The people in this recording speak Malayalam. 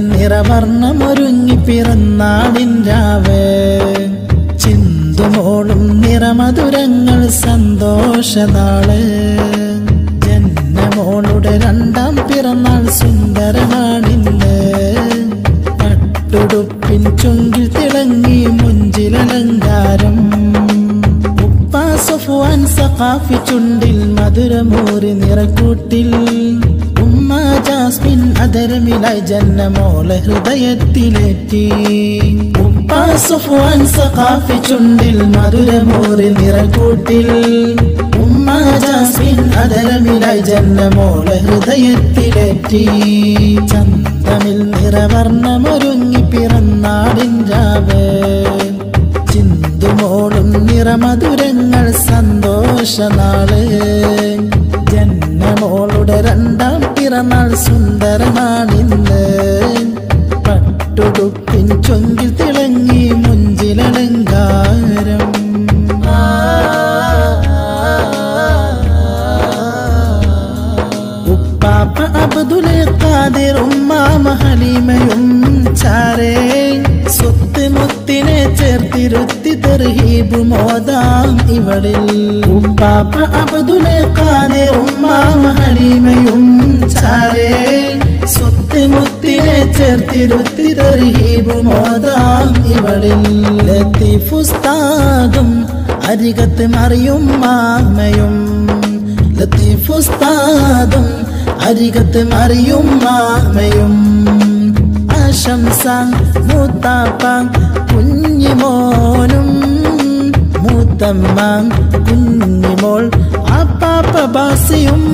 നിറവർണ്ണമൊരുങ്ങി പിറന്നാളിൻരാവ് ചിന്തുമോളും നിറമധുരങ്ങൾ സന്തോഷനാള് ജന്മമോളുടെ രണ്ടാം പിറന്നാൾ സുന്ദരനാണിന്ന് പട്ടുടുപ്പിൻ ചുങ്കിൽ തിളങ്ങി മുഞ്ചിലലങ്കാരം ഉപ്പ സഫ്വാൻ സഖാഫി ചുണ്ടിൽ മധുരമൂറി നിറക്കൂട്ടിൽ ഉമ്മ ജാസ്മിൻ അതരമിലായി ജന്മമോളെ ഹൃദയത്തിലേറ്റി ഉപ്പ സഫ്വാൻ സഖാഫി ചുണ്ടിൽ മധുരമൂറി നിറക്കൂട്ടിൽ ഉമ്മ ജാസ്മിൻ അതരമിലായി ജന്മമോളെ ഹൃദയത്തിലേറ്റി ചന്തമിൽ നിറവർണ്ണമൊരുങ്ങി പിറന്നാടിൻ രാവ് ചിന്തുമോളും നിറമധുരങ്ങൾ സന്തോഷനാള് ജന്മമോളുടെ രണ്ടാം പിറന്നാൾ സുന്ദരനാണിന്ന് പട്ടുടുപ്പിൻ ചൊങ്കിൽ തിളങ്ങി മുഞ്ചിലലങ്കാരം ഉപ്പാപ്പ അബ്ദുലെ ഖാദിർ ഉമ്മാമ ഹലീമയും ചാരേ സ്വത്ത് മുത്തിനെ ചേർത്തിരുത്തി തെർഹീബ് മോദാം ഇവളിൽ ഉപ്പാപ്പ അബ്ദുലെ ഖാദിർ ഉമ്മാമ ഹലീമയും ചാരേ സ്വത്ത് മുത്തിനെ ചേർത്തിരുത്തി തെർഹീബ് മോദാം ഇവളിൽ ലത്തീഫുസ്താദും അരികത്ത് മറിയും മാമയും ലത്തീഫുസ്താദും അരികത്ത് മറിയും മാമയും ആശംസ മൂത്താപ്പ കുഞ്ഞിമോനും മൂത്തമ്മ കുഞ്ഞിമോൾ അപ്പാപ്പ ബാസിയും